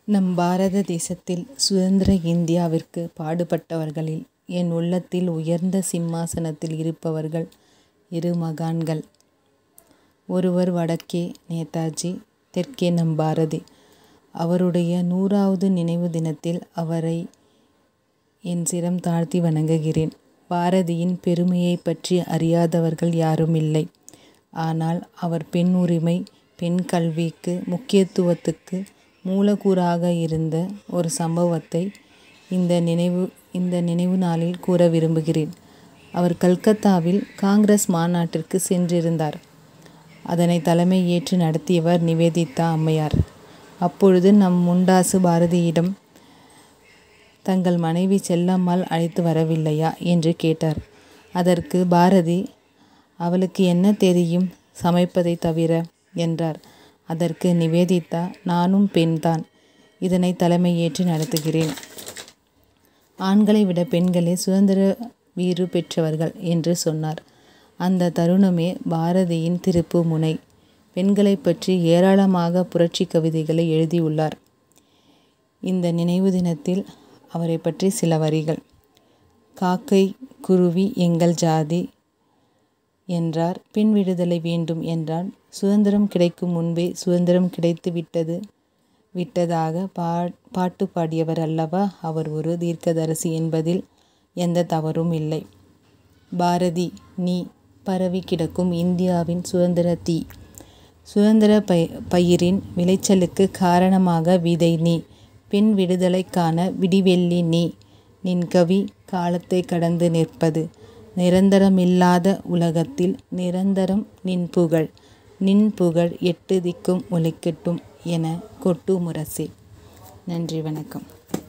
நம் பாரத தேசத்தில் சுதந்திர இந்தியாவிற்கு பாடுபட்டவர்களில் என் உள்ளத்தில் உயர்ந்த சிம்மாசனத்தில் இருப்பவர்கள் இரு மகான்கள். ஒருவர் வடக்கே நேதாஜி தெற்கே நம் பாரதி. அவருடைய நூறாவது நினைவு தினத்தில் அவரை என் சிரம் தாழ்த்தி வணங்குகிறேன். பாரதியின் பெருமையைப் பற்றி அறியாதவர்கள் யாருமில்லை. ஆனால் அவர் பெண் உரிமை பெண் கல்விக்கு முக்கியத்துவத்துக்கு மூலக்கூறாக இருந்த ஒரு சம்பவத்தை இந்த நினைவு இந்த நினைவு நாளில் கூற விரும்புகிறேன். அவர் கல்கத்தாவில் காங்கிரஸ் மாநாட்டிற்கு சென்றிருந்தார். அதனை தலைமை ஏற்று நடத்தியவர் நிவேதிதா அம்மையார். அப்பொழுது நம் முண்டாசு பாரதியிடம் தங்கள் மனைவி செல்லம்மாள் அழைத்து வரவில்லையா? என்று கேட்டார். அதற்கு பாரதி அவளுக்கு என்ன தெரியும் சமைப்பதைத் தவிர? என்றார். அதற்கு நிவேதிதா நானும் பெண்தான். இதனை தலைமை ஏற்று நடத்துகிறேன். ஆண்களை விட பெண்களே சுதந்திர வீறு பெற்றவர்கள் என்று சொன்னார். அந்த தருணமே பாரதியின் திருப்பு முனை. பெண்களைப் பற்றி ஏராளமாக புரட்சிக் கவிதைகளை எழுதியுள்ளார். இந்த நினைவு தினத்தில் அவரைப் பற்றி சில வரிகள். காக்கை குருவி எங்கள் ஜாதி என்றார் பெண் விடுதலை வேண்டும் என்றார். சுதந்திரம் கிடைக்கும் முன்பே சுதந்திரம் கிடைத்து விட்டது விட்டதாக பாட்டு பாடியவர் அல்லவா அவர் ஒரு தீர்க்கதரிசி என்பதில் எந்தத் தவறும் இல்லை. பாரதி நீ பரவிக் கிடக்கும் இந்தியாவின் சுதந்திரத் தீ. சுதந்திரப் பயிரின் விளைச்சலுக்குக் காரணமாக விதை நீ. பெண் விடுதலைக்கான விடிவெள்ளி நீ. நின் கவி காலத்தைக் கடந்து நிற்பது. நிரந்தரமில்லாத உலகத்தில் நிரந்தரம் நின் புகழ். நின் புகழ் எட்டு திக்கும் ஒலிக்கட்டும் என கொட்டு முரசே. நன்றி வணக்கம்.